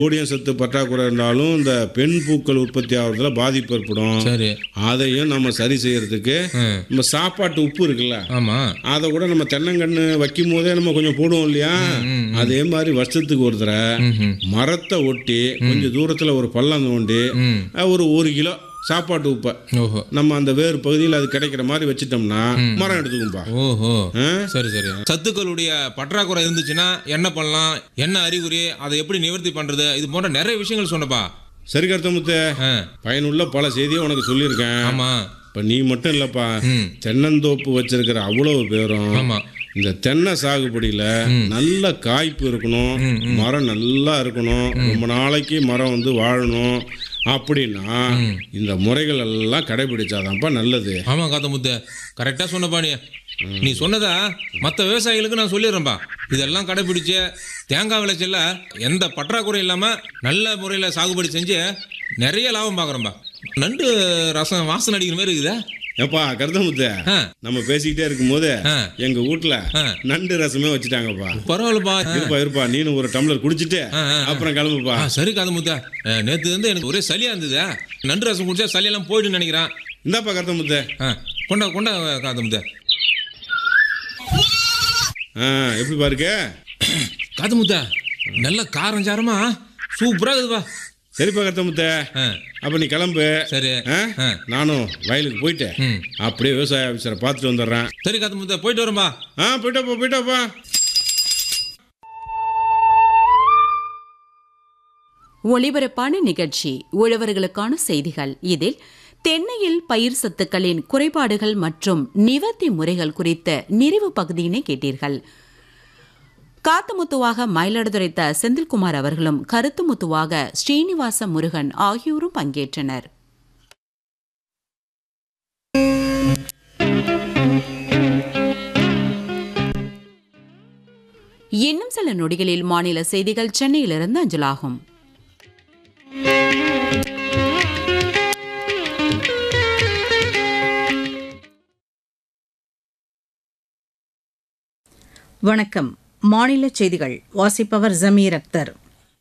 Sodium சத்து பற்றாக்குறை இருந்தாலும் இந்த பெண் பூக்கள் உற்பத்தி ஆகிறதுல பாதிப்பு ஏற்படும் சரி அதையும் நம்ம சரி செய்யறதுக்கு ம். நம்ம சாப்பாட்டு உப்பு இருக்குல்ல ஆமா அதை கூட நம்ம தென்னங்கன்று வைக்கும் போதே நம்ம கொஞ்சம் போடுவோம் இல்லையா ம், அதே மாதிரி வருஷத்துக்கு ஒரு தடவை ம்ஹும். மரத்தை ஒட்டி கொஞ்சம் தூரத்தில் ஒரு பள்ளம் தோண்டி ம் அஹ், ஒரு ஒரு கிலோ சாப்பாட்டு உப்பை ஓஹோ நம்ம அந்த வேறு பகுதியில் அது கிடைக்கிற மாதிரி வச்சிட்டோம்னா மரம் எடுத்துக்கும்பா ஓஹோ ஆ? சரி சரி சத்துக்களுடைய பற்றாக்குறை இருந்துச்சுன்னா என்ன பண்ணலாம் என்ன அறிகுறி அதை எப்படி நிவர்த்தி பண்றது இது போன்ற நிறைய விஷயங்கள் சொன்னப்பா சரி கருத்தமுத்து ஆ, பயனுள்ள பல செய்தியை உனக்கு சொல்லியிருக்கேன் ஆமா இப்போ நீ மட்டும் இல்லைப்பா ம் தென்னந்தோப்பு வச்சிருக்கிற அவ்வளவு பேரும் ஆமா இந்த தென்னை சாகுபடியில் நல்ல காய்ப்பு இருக்கணும் மரம் நல்லா இருக்கணும் ரொம்ப நாளைக்கு மரம் வந்து வாழணும் அப்படின்னா இந்த முறைகள் எல்லாம் கடைபிடிச்சாதான்ப்பா நல்லது ஆமா காத்த முத்த கரெக்டா சொன்னப்பா நீ நீ சொன்னதா மற்ற விவசாயிகளுக்கு நான் சொல்லிடுறேன்ப்பா இதெல்லாம் கடைபிடிச்சு தேங்காய் விளைச்சல்ல எந்த பற்றாக்குறை இல்லாம நல்ல முறையில சாகுபடி செஞ்சு நிறைய லாபம் பார்க்குறோம்பா நண்டு ரசம் வாசனை அடிக்கிற மாதிரி இருக்குதா ஏப்பா கருத்தமுத்து ஆ நம்ம பேசிக்கிட்டே இருக்கும்போது ஆ. எங்க வீட்ல ஆ. நண்டு ரசமே வச்சுட்டாங்கப்பா பரவாயில்லப்பா இருப்பா இருப்பா நீனும் ஒரு டம்ளர் குடிச்சிட்டு ஆ, ஆ, ஆ. அப்புறம் கிளம்புப்பா ஆ சரி காது முத்தா அஹ், நேத்து வந்து எனக்கு ஒரே சளியா இருந்தது நண்டு ரசம் குடிச்சா சளியெல்லாம் போயிடுன்னு நினைக்கிறேன் இந்தாப்பா கருத்தமுத்து ஆ கொண்டா கொண்டா காது முத்தா ஆ எப்படி பாருக்க காது முத்தா நல்ல காரம் சாரமா சூப்பரா இருக்குதுப்பா சரிப்பா கருத்தமுத்து ஆ அப்ப நீ கிளம்பு சரி ஆ? ஆ. நானும் வயலுக்கு போயிட்டு ம் அப்படியே விவசாய ஆஃபீஸரை பார்த்துட்டு வந்துடுறேன் சரி காது முத்தா போயிட்டு வரேன்பா ஆ போயிட்டாப்பா போயிட்டாப்பா ஒளிபரப்பான நிகழ்ச்சி உழவர்களுக்கான செய்திகள் இதில் தென்னையில் பயிர் சத்துக்களின் குறைபாடுகள் மற்றும் நிவர்த்தி முறைகள் குறித்த நிறைவு பகுதியினை கேட்டீர்கள் காத்துமுத்துவாக மயிலாடுதுறை த செந்தில்குமார் அவர்களும் கருத்துமுத்துவாக ஸ்ரீனிவாச முருகன் ஆகியோரும் பங்கேற்றனர் இன்னும் சில நொடிகளில் மாநில செய்திகள் சென்னையிலிருந்து அஞ்சலாகும் வணக்கம் மாநில செய்திகள் வாசிப்பவர் ஜமீர் அக்தர்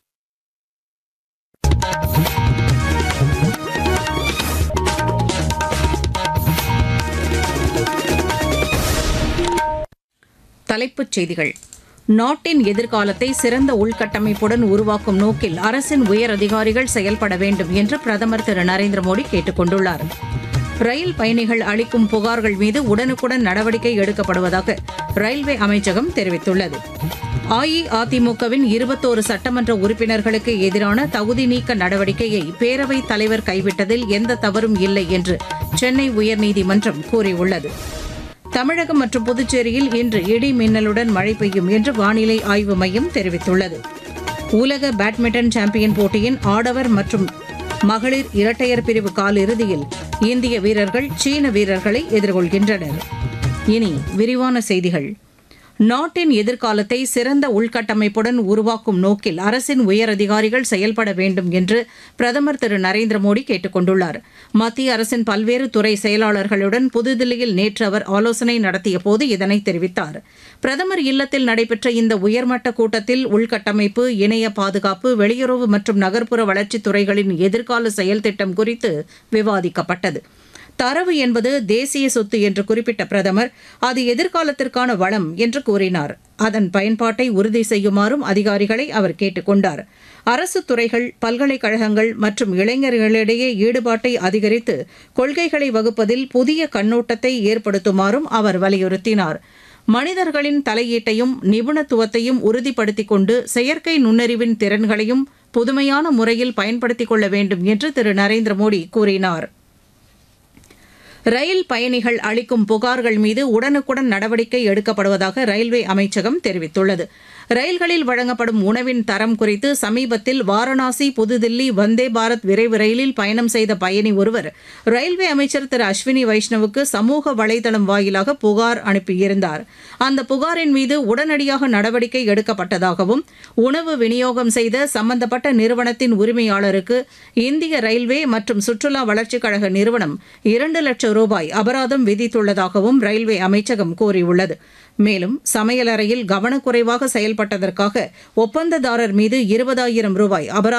தலைப்புச் செய்திகள் நாட்டின் எதிர்காலத்தை சிறந்த உள்கட்டமைப்புடன் உருவாக்கும் நோக்கில் அரசின் உயர் அதிகாரிகள் செயல்பட வேண்டும் என்று பிரதமர் திரு நரேந்திர மோடி கேட்டுக் கொண்டுள்ளார் ரயில் பயணிகள் அளிக்கும் புகார்கள் மீது உடனுக்குடன் நடவடிக்கை எடுக்கப்படுவதாக ரயில்வே அமைச்சகம் தெரிவித்துள்ளது அஇஅதிமுகவின் இருபத்தோரு சட்டமன்ற உறுப்பினர்களுக்கு எதிரான தகுதி நீக்க நடவடிக்கையை பேரவைத் தலைவர் கைவிட்டதில் எந்த தவறும் இல்லை என்று சென்னை உயர்நீதிமன்றம் கூறியுள்ளது தமிழகம் மற்றும் புதுச்சேரியில் இன்று இடி மின்னலுடன் மழை பெய்யும் என்று வானிலை ஆய்வு மையம் தெரிவித்துள்ளது உலக பேட்மிண்டன் சாம்பியன் போட்டியின் ஆடவர் மற்றும் மகளிர் இரட்டையர் பிரிவு காலிறுதியில் இந்திய வீரர்கள் சீன வீரர்களை எதிர்கொள்கின்றனர் இனி விரிவான செய்திகள் நாட்டின் எதிர்காலத்தை சிறந்த உள்கட்டமைப்புடன் உருவாக்கும் நோக்கில் அரசின் உயர் அதிகாரிகள் செயல்பட வேண்டும் என்று பிரதமர் திரு நரேந்திர மோடி கேட்டுக் கொண்டுள்ளார் மத்திய அரசின் பல்வேறு துறை செயலாளர்களுடன் புதுதில்லியில் நேற்று அவர் ஆலோசனை நடத்திய போது இதனை தெரிவித்தார் பிரதமர் இல்லத்தில் நடைபெற்ற இந்த உயர்மட்ட கூட்டத்தில் உள்கட்டமைப்பு இணைய பாதுகாப்பு வெளியுறவு மற்றும் நகர்ப்புற வளர்ச்சித் துறைகளின் எதிர்கால செயல் திட்டம் குறித்து விவாதிக்கப்பட்டது தரவு என்பது தேசிய சொத்து என்று குறிப்பிட்ட பிரதமர் அது எதிர்காலத்திற்கான வளம் என்று கூறினார் அதன் பயன்பாட்டை உறுதி செய்யுமாறும் அதிகாரிகளை அவர் கேட்டுக் கொண்டார் அரசு துறைகள் பல்கலைக்கழகங்கள் மற்றும் இளைஞர்களிடையே ஈடுபாட்டை அதிகரித்து கொள்கைகளை வகுப்பதில் புதிய கண்ணோட்டத்தை ஏற்படுத்துமாறும் அவர் வலியுறுத்தினார் மனிதர்களின் தலையீட்டையும் நிபுணத்துவத்தையும் உறுதிப்படுத்திக் கொண்டு செயற்கை நுண்ணறிவின் திறன்களையும் புதுமையான முறையில் பயன்படுத்திக் கொள்ள வேண்டும் என்று திரு நரேந்திர மோடி கூறினார் ரயில் பயணிகள் அளிக்கும் புகார்கள் மீது உடனுக்குடன் நடவடிக்கை எடுக்கப்படுவதாக ரயில்வே அமைச்சகம் தெரிவித்துள்ளது ரயில்களில் வழங்கப்படும் உணவின் தரம் குறித்து சமீபத்தில் வாரணாசி புதுதில்லி வந்தே பாரத் விரைவு ரயிலில் பயணம் செய்த பயணி ஒருவர் ரயில்வே அமைச்சர் திரு அஸ்வினி வைஷ்ணவுக்கு சமூக வலைதளம் வாயிலாக புகார் அனுப்பியிருந்தார் அந்த புகாரின் மீது உடனடியாக நடவடிக்கை எடுக்கப்பட்டதாகவும் உணவு விநியோகம் செய்த சம்பந்தப்பட்ட நிறுவனத்தின் உரிமையாளருக்கு இந்திய ரயில்வே மற்றும் சுற்றுலா வளர்ச்சிக் கழக நிறுவனம் இரண்டு லட்சம் ரூபாய் அபராதம் விதித்துள்ளதாகவும் ரயில்வே அமைச்சகம் கூறியுள்ளது மேலும் சமையலறையில் கவனக்குறைவாக செயல்பட்டதற்காக ஒப்பந்ததாரர் மீது இருபதாயிரம் ரூபாய் அபராதம்